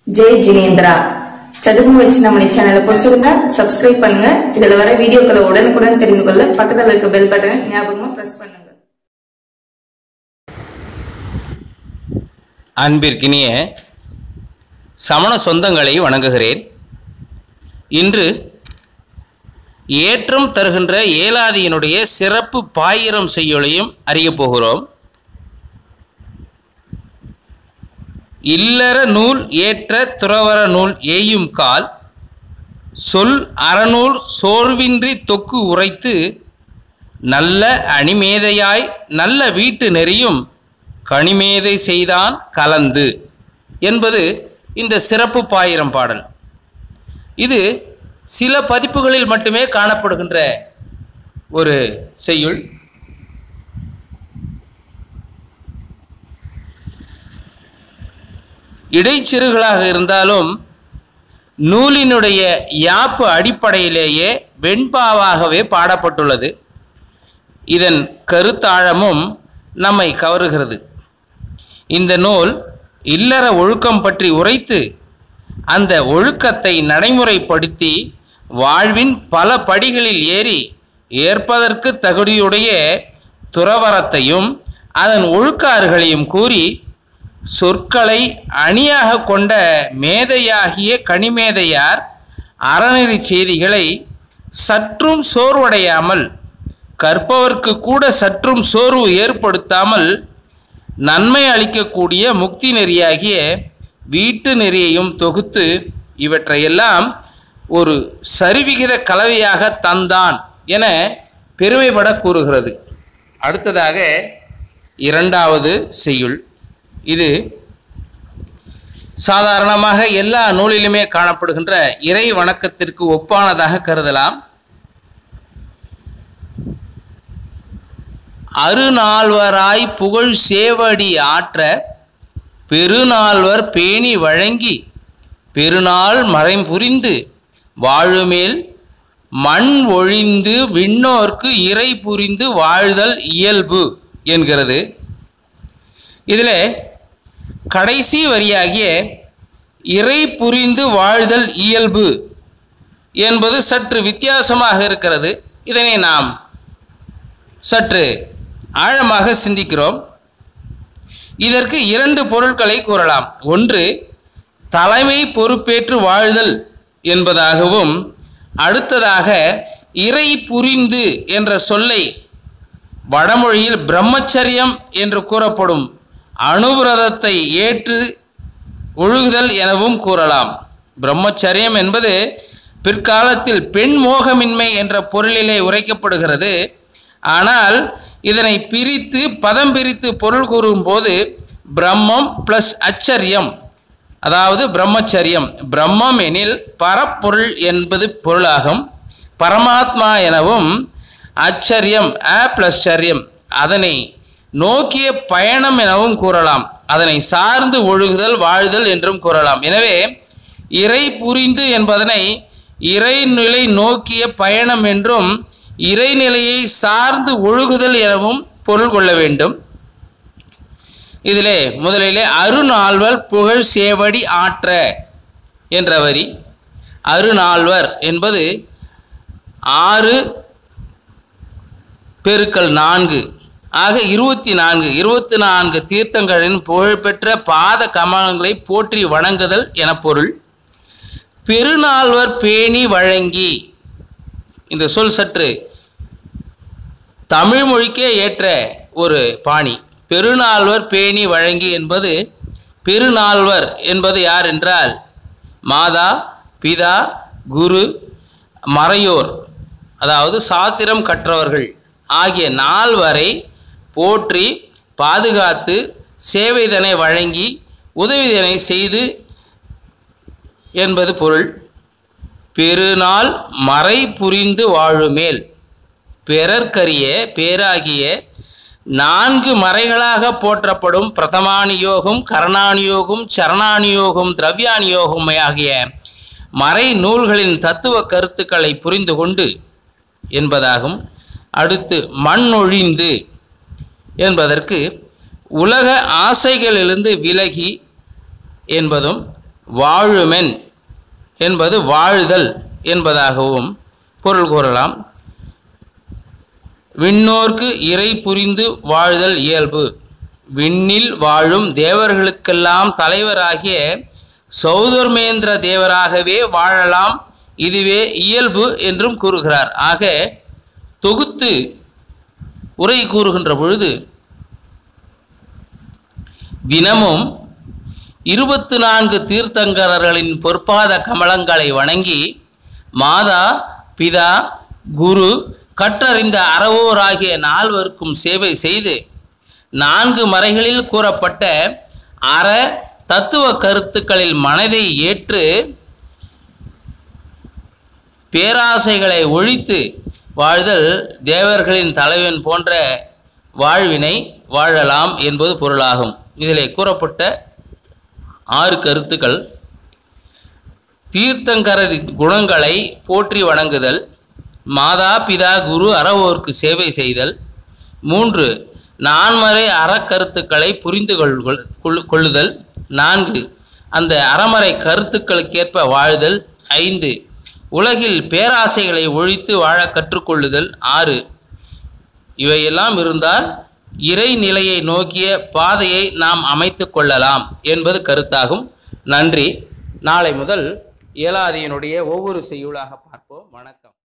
ஜெய் ஜினேந்திரா சதுர்மு வச்சு நம்ம சேனலை பிடிச்சிருந்தா சப்ஸ்கிரைப் பண்ணுங்க இதுல வர வீடியோக்களை உடனுக்குடன் தெரிந்து கொள்ள பக்கத்துல இருக்க பெல் பட்டனை ஞாபகமா பிரஸ் பண்ணுங்க அன்பிற்கினிய சமண சொந்தங்களை வணங்குகிறேன் இன்று ஏற்றம் தருகின்ற ஏலாதியினுடைய சிறப்பு பாயிரம் செய்யுளையும் அறியப் போகிறோம் இல்லற நூல் ஏற்ற துறவர நூல் ஏயும் கால் சொல் அறநூல் சோர்வின்றி தொக்கு உரைத்து நல்ல அணிமேதையாய் நல்ல வீட்டு நெறியும் கனிமேதை செய்தான் கலந்து என்பது இந்த சிறப்பு பாயிரம் பாடல் இது சில பதிப்புகளில் மட்டுமே காணப்படுகின்ற ஒரு செய்யுள் இடைச்சிறுகளாக இருந்தாலும் நூலினுடைய யாப்பு அடிப்படையிலேயே வெண்பாவாகவே பாடப்பட்டுள்ளது இதன் கருத்தாழமும் நம்மை கவருகிறது இந்த நூல் இல்லற ஒழுக்கம் பற்றி உரைத்து அந்த ஒழுக்கத்தை நடைமுறைப்படுத்தி வாழ்வின் பல படிகளில் ஏறி ஏற்பதற்கு தகுதியுடைய துறவரத்தையும் அதன் ஒழுக்காறுகளையும் கூறி சொற்களை அணியாக கொண்ட மேதையாகிய கனிமேதையார் அறநெறி செய்திகளை சற்றும் சோர்வடையாமல் கற்பவர்க்கு கூட சற்றும் சோர்வு ஏற்படுத்தாமல் நன்மை அளிக்கக்கூடிய முக்தி நெறியாகிய வீட்டு நெறியையும் தொகுத்து இவற்றையெல்லாம் ஒரு சரிவிகித கலவையாக தந்தான் என பெருமைப்பட கூறுகிறது அடுத்ததாக இரண்டாவது செய்யுள் இது சாதாரணமாக எல்லா நூலிலுமே காணப்படுகின்ற இறை வணக்கத்திற்கு ஒப்பானதாக கருதலாம் அருநால்வராய் புகழ் சேவடி ஆற்ற பெருநால்வர் பேணி வழங்கி பெருநாள் மறைபுரிந்து வாழுமேல் மண் ஒழிந்து விண்ணோர்க்கு இறை புரிந்து வாழ்தல் இயல்பு என்கிறது இதில் கடைசி வரியாகிய இறை புரிந்து வாழ்தல் இயல்பு என்பது சற்று வித்தியாசமாக இருக்கிறது இதனை நாம் சற்று ஆழமாக சிந்திக்கிறோம் இதற்கு இரண்டு பொருட்களை கூறலாம் ஒன்று தலைமை பொறுப்பேற்று வாழ்தல் என்பதாகவும் அடுத்ததாக இறை புரிந்து என்ற சொல்லை வடமொழியில் பிரம்மச்சரியம் என்று கூறப்படும் அனுவிரதத்தை ஏற்று ஒழுகுதல் எனவும் கூறலாம் பிரம்மச்சரியம் என்பது பிற்காலத்தில் பெண் மோகமின்மை என்ற பொருளிலே உரைக்கப்படுகிறது ஆனால் இதனை பிரித்து பதம் பிரித்து பொருள் கூறும்போது பிரம்மம் ப்ளஸ் அச்சரியம் அதாவது பிரம்மச்சரியம் பிரம்மம் எனில் பரப்பொருள் என்பது பொருளாகும் பரமாத்மா எனவும் அச்சரியம் அ ப்ளஸ் சரியம் அதனை நோக்கிய பயணம் எனவும் கூறலாம் அதனை சார்ந்து ஒழுகுதல் வாழ்தல் என்றும் கூறலாம் எனவே இறை புரிந்து என்பதனை இறைநிலை நோக்கிய பயணம் என்றும் இறைநிலையை சார்ந்து ஒழுகுதல் எனவும் பொருள் கொள்ள வேண்டும் இதிலே முதலிலே அருநால்வர் புகழ் சேவடி ஆற்ற என்ற வரி அருநால்வர் என்பது ஆறு பெருக்கல் நான்கு ஆக இருபத்தி நான்கு இருபத்தி நான்கு தீர்த்தங்களின் புகழ்பெற்ற பாத கமலங்களை போற்றி வணங்குதல் என பொருள் பெருநால்வர் பேணி வழங்கி இந்த சொல் சற்று தமிழ் மொழிக்கே ஏற்ற ஒரு பாணி பெருநால்வர் பேணி வழங்கி என்பது பெருநால்வர் என்பது யார் என்றால் மாதா பிதா குரு மறையோர் அதாவது சாத்திரம் கற்றவர்கள் ஆகிய நால்வரை போற்றி பாதுகாத்து சேவைதனை வழங்கி உதவிதனை செய்து என்பது பொருள் பெருநாள் மறை புரிந்து வாழுமேல் பிறர்க்கரிய பேராகிய நான்கு மறைகளாக போற்றப்படும் பிரதமானியோகம் கரணானியோகம் சரணானியோகம் திரவியானியோகம் ஆகிய மறை நூல்களின் தத்துவ கருத்துக்களை புரிந்து கொண்டு என்பதாகும் அடுத்து மண் ஒழிந்து என்பதற்கு உலக ஆசைகளிலிருந்து விலகி என்பதும் வாழுமென் என்பது வாழ்தல் என்பதாகவும் பொருள் கூறலாம் விண்ணோர்க்கு இறை புரிந்து வாழ்தல் இயல்பு விண்ணில் வாழும் தேவர்களுக்கெல்லாம் தலைவராகிய சௌதர்மேந்திர தேவராகவே வாழலாம் இதுவே இயல்பு என்றும் கூறுகிறார் ஆக தொகுத்து உரை கூறுகின்ற பொழுது தினமும் இருபத்து நான்கு தீர்த்தங்கரர்களின் பொற்பாத கமலங்களை வணங்கி மாதா பிதா குரு கற்றறிந்த அறவோராகிய நால்வருக்கும் சேவை செய்து நான்கு மறைகளில் கூறப்பட்ட அற தத்துவ கருத்துக்களில் மனதை ஏற்று பேராசைகளை ஒழித்து வாழ்தல் தேவர்களின் தலைவன் போன்ற வாழ்வினை வாழலாம் என்பது பொருளாகும் இதிலே கூறப்பட்ட ஆறு கருத்துக்கள் தீர்த்தங்கரின் குணங்களை போற்றி வணங்குதல் மாதா பிதா குரு அறவோர்க்கு சேவை செய்தல் மூன்று நான்மறை அறக்கருத்துக்களை புரிந்து கொள்கொள் கொள்ளு- கொள்ளுதல் நான்கு அந்த அறமறை கருத்துக்களுக்கேற்ப வாழ்தல் ஐந்து உலகில் பேராசைகளை ஒழித்து வாழ கற்றுக்கொள்ளுதல் ஆறு இவையெல்லாம் இருந்தால் இறை நிலையை நோக்கிய பாதையை நாம் அமைத்து கொள்ளலாம் என்பது கருத்தாகும் நன்றி நாளை முதல் இயலாதியினுடைய ஒவ்வொரு செய்யுளாக பார்ப்போம் வணக்கம்